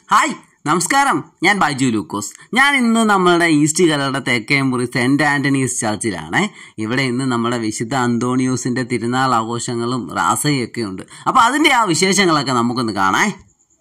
hi നമസ്കാരം ഞാൻ ബൈജു ലൂക്കോസ് ഞാൻ ഇന്ന് നമ്മുടെ ഈസ്റ്റ് കലയുടെ തെക്കേമുറി സെന്റ് ആന്റണീസ് ചർച്ചിലാണ് ഇവിടെ ഇന്ന് നമ്മുടെ വിശുദ്ധ അന്തോണിയോസിന്റെ തിരുനാൾ ആഘോഷങ്ങളും റാസയൊക്കെ ഉണ്ട് അപ്പോൾ അതിന്റെ ആ വിശേഷങ്ങളൊക്കെ നമുക്കൊന്ന് കാണാം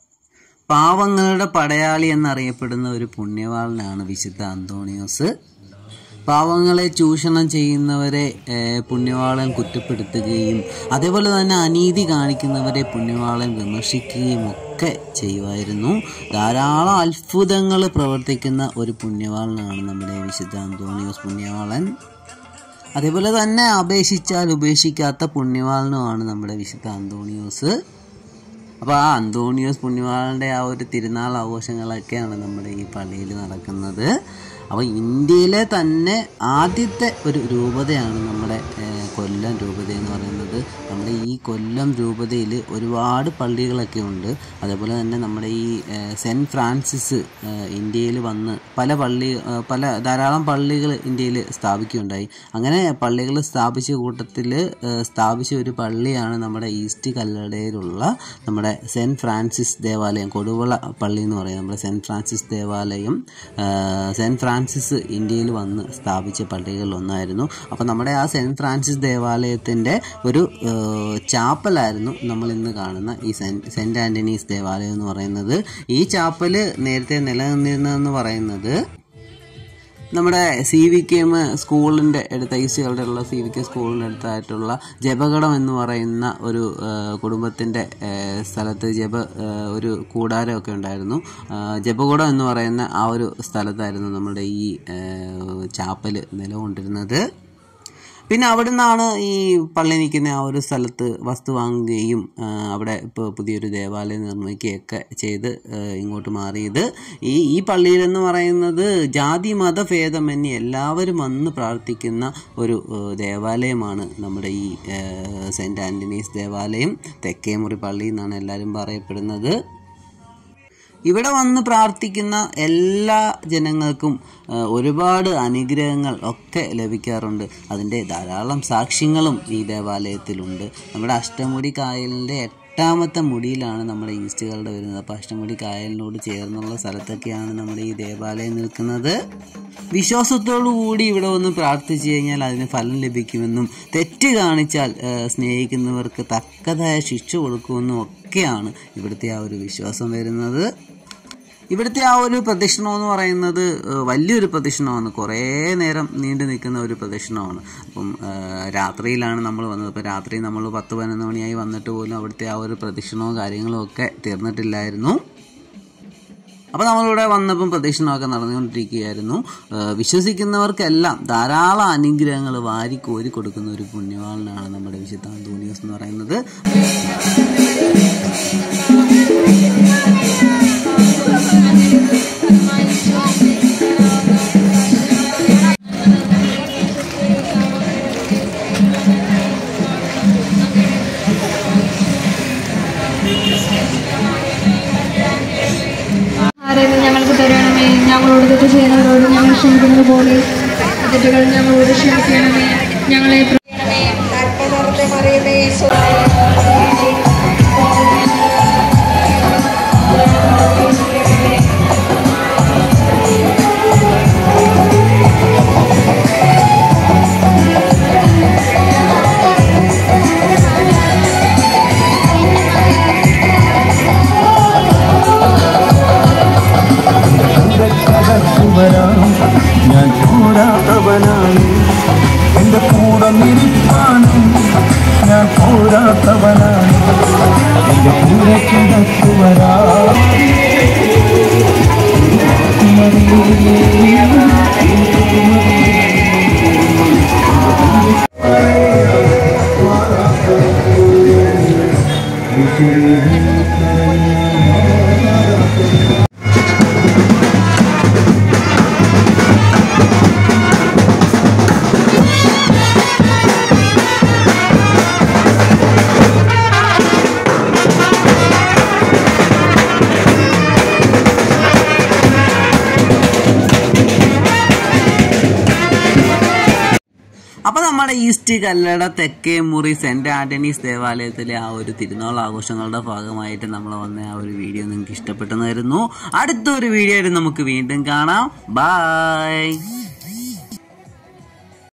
പാവങ്ങളുടെ പടയാളി എന്നറിയപ്പെടുന്ന ഒരു പുണ്യവാളനാണ് വിശുദ്ധ അന്തോണിയോസ് പാവങ്ങളെ ചൂഷണം ചെയ്യുന്നവരെ ഏഹ്, പുണ്യവാളൻ കുറ്റപ്പെടുത്തുകയും അതേപോലെ തന്നെ അനീതി കാണിക്കുന്നവരെ പുണ്യവാളൻ വിമർശിക്കുകയും ഒക്കെ ചെയ്യുമായിരുന്നു ധാരാളം അത്ഭുതങ്ങൾ പ്രവർത്തിക്കുന്ന ഒരു പുണ്യവാളനാണ് നമ്മുടെ വിശുദ്ധ അന്തോണിയോസ് പുണ്യവാളൻ അതേപോലെ തന്നെ അപേക്ഷിച്ചാൽ ഉപേക്ഷിക്കാത്ത പുണ്യവാളനുമാണ് നമ്മുടെ വിശുദ്ധ അന്തോണിയോസ് അപ്പോൾ ആ അന്തോണിയോസ് പുണ്യവാളൻ്റെ ആ ഒരു തിരുനാൾ ആഘോഷങ്ങളൊക്കെയാണ് നമ്മുടെ ഈ പള്ളിയിൽ നടക്കുന്നത് അപ്പോൾ ഇന്ത്യയിലെ തന്നെ ആദ്യത്തെ ഒരു രൂപതയാണ് നമ്മുടെ ഏഹ്, കൊല്ലം രൂപത എന്ന് പറയുന്നത് നമ്മുടെ ഈ കൊല്ലം രൂപതയിൽ ഒരുപാട് പള്ളികളൊക്കെ ഉണ്ട് അതേപോലെ തന്നെ നമ്മുടെ ഈ ഏഹ്, സെൻറ്റ് ഫ്രാൻസിസ് ഏഹ്, ഇന്ത്യയിൽ വന്ന് പല പള്ളി ഏഹ്, പല ധാരാളം പള്ളികൾ ഇന്ത്യയിൽ സ്ഥാപിക്കുകയുണ്ടായി അങ്ങനെ പള്ളികൾ സ്ഥാപിച്ച കൂട്ടത്തിൽ സ്ഥാപിച്ച ഒരു പള്ളിയാണ് നമ്മുടെ ഈസ്റ്റ് കല്ലടയിലുള്ള നമ്മുടെ സെൻറ്റ് ഫ്രാൻസിസ് ദേവാലയം കൊടുവള പള്ളി എന്ന് പറയും നമ്മുടെ സെൻറ്റ് ഫ്രാൻസിസ് ദേവാലയം ഏഹ്, സെൻറ്റ് ഫ്രാൻസിസ് ഇന്ത്യയിൽ വന്ന് സ്ഥാപിച്ച പള്ളികളിൽ ഒന്നായിരുന്നു അപ്പോൾ നമ്മുടെ ആ സെൻറ്റ് ഫ്രാൻസിസ് ദേവാലയത്തിൻ്റെ ഒരു ഏഹ്, ചാപ്പലായിരുന്നു നമ്മൾ ഇന്ന് കാണുന്ന ഈ സെൻറ്റ് സെൻറ്റ് ആൻ്റണീസ് ദേവാലയം എന്ന് പറയുന്നത് ഈ ചാപ്പല് നേരത്തെ നിലനിന്നിരുന്നതെന്ന് പറയുന്നത് നമ്മുടെ സി വി കെ എം സ്കൂളിൻ്റെ അടുത്ത് ഐസികളുടെ ഉള്ള സി വി കെ സ്കൂളിൻ്റെ അടുത്തായിട്ടുള്ള ജപകടം എന്ന് പറയുന്ന ഒരു കുടുംബത്തിൻ്റെ സ്ഥലത്ത് ജപ ആ, ഒരു കൂടാരമൊക്കെ ഉണ്ടായിരുന്നു ആ, ജപകുടം എന്ന് പറയുന്ന ആ ഒരു സ്ഥലത്തായിരുന്നു നമ്മുടെ ഈ ചാപ്പൽ നിലകൊണ്ടിരുന്നത് പിന്നെ അവിടെ നിന്നാണ് ഈ പള്ളി നിൽക്കുന്ന ആ ഒരു സ്ഥലത്ത് വസ്തു വാങ്ങുകയും ആ, അവിടെ ഇപ്പോൾ പുതിയൊരു ദേവാലയം നിർമ്മിക്കുകയൊക്കെ ചെയ്ത് ആ, ഇങ്ങോട്ട് മാറിയത് ഈ ഈ പള്ളിയിലെന്ന് പറയുന്നത് ജാതി മതഭേദമന്യേ എല്ലാവരും വന്ന് പ്രാർത്ഥിക്കുന്ന ഒരു ആ, ദേവാലയമാണ് നമ്മുടെ ഈ ആ, സെൻറ്റ് ആൻ്റണീസ് ദേവാലയം തെക്കേമുറി പള്ളി എന്നാണ് എല്ലാവരും പറയപ്പെടുന്നത് ഇവിടെ വന്ന് പ്രാർത്ഥിക്കുന്ന എല്ലാ ജനങ്ങൾക്കും ആ, ഒരുപാട് അനുഗ്രഹങ്ങൾ ഒക്കെ ലഭിക്കാറുണ്ട് അതിൻ്റെ ധാരാളം സാക്ഷ്യങ്ങളും ഈ ദേവാലയത്തിലുണ്ട് നമ്മുടെ അഷ്ടമുടി കായലിൻ്റെ എട്ടാമത്തെ മുടിയിലാണ് നമ്മുടെ ഈസ്റ്റുകളുടെ വരുന്നത് അപ്പോൾ അഷ്ടമുടി കായലിനോട് ചേർന്നുള്ള സ്ഥലത്തൊക്കെയാണ് നമ്മുടെ ഈ ദേവാലയം നിൽക്കുന്നത് വിശ്വാസത്തോടു കൂടി ഇവിടെ വന്ന് പ്രാർത്ഥിച്ചു കഴിഞ്ഞാൽ അതിന് ഫലം ലഭിക്കുമെന്നും തെറ്റ് കാണിച്ചാൽ ആ, സ്നേഹിക്കുന്നവർക്ക് തക്കതായ ശിക്ഷ കൊടുക്കുമെന്നും ഒക്കെയാണ് ഇവിടുത്തെ ആ ഒരു വിശ്വാസം വരുന്നത് ഇവിടുത്തെ ആ ഒരു പ്രദക്ഷിണം എന്ന് പറയുന്നത് ഏഹ്, വലിയൊരു പ്രദക്ഷിണമാണ് കുറേ നേരം നീണ്ടു നിൽക്കുന്ന ഒരു പ്രദക്ഷിണമാണ് അപ്പം ഏഹ്, രാത്രിയിലാണ് നമ്മൾ വന്നത് അപ്പോൾ രാത്രി നമ്മൾ പത്ത് പതിനൊന്ന് മണിയായി വന്നിട്ട് പോലും അവിടുത്തെ ആ ഒരു പ്രദക്ഷിണവും കാര്യങ്ങളും ഒക്കെ തീർന്നിട്ടില്ലായിരുന്നു അപ്പോൾ നമ്മളിവിടെ വന്നപ്പം പ്രദക്ഷിണമൊക്കെ നടന്നുകൊണ്ടിരിക്കുകയായിരുന്നു ഏഹ്, വിശ്വസിക്കുന്നവർക്കെല്ലാം ധാരാളം അനുഗ്രഹങ്ങൾ വാരി കോരി കൊടുക്കുന്ന ഒരു പുണ്യവാളനാണ് നമ്മുടെ വിശുദ്ധ അന്തോണിയോസ് എന്ന് പറയുന്നത് ആരെയും ഞങ്ങൾക്ക് തരണമേ ഞങ്ങളോട് തെറ്റ് ചെയ്യുന്നവരോട് ഞങ്ങൾ ക്ഷമിക്കുന്നത് പോലെ തെറ്റുകൾ ഞങ്ങളോട് ക്ഷമിക്കണമേ ഞങ്ങളെ രക്ഷകർക്കുവരാം ഞാൻ പോരാത്തവനാണ് എന്റെ കൂടെ നിൽക്കാനും ഞാൻ പോരാത്തവനാണ് എന്റെ കൂടെ കിടക്കുവരാ അപ്പോൾ നമ്മുടെ ഈസ്റ്റ് കല്ലട തെക്കേ മുറി സെന്റ് ആന്റണീസ് ദേവാലയത്തിലെ ആ ഒരു തിരുനാൾ ആഘോഷങ്ങളുടെ ഭാഗമായിട്ട് നമ്മൾ വന്ന ആ ഒരു വീഡിയോ നിങ്ങൾക്ക് ഇഷ്ടപ്പെട്ടെന്ന് കരുതുന്നു അടുത്തൊരു വീഡിയോ ആയിട്ട് നമുക്ക് വീണ്ടും കാണാം ബൈ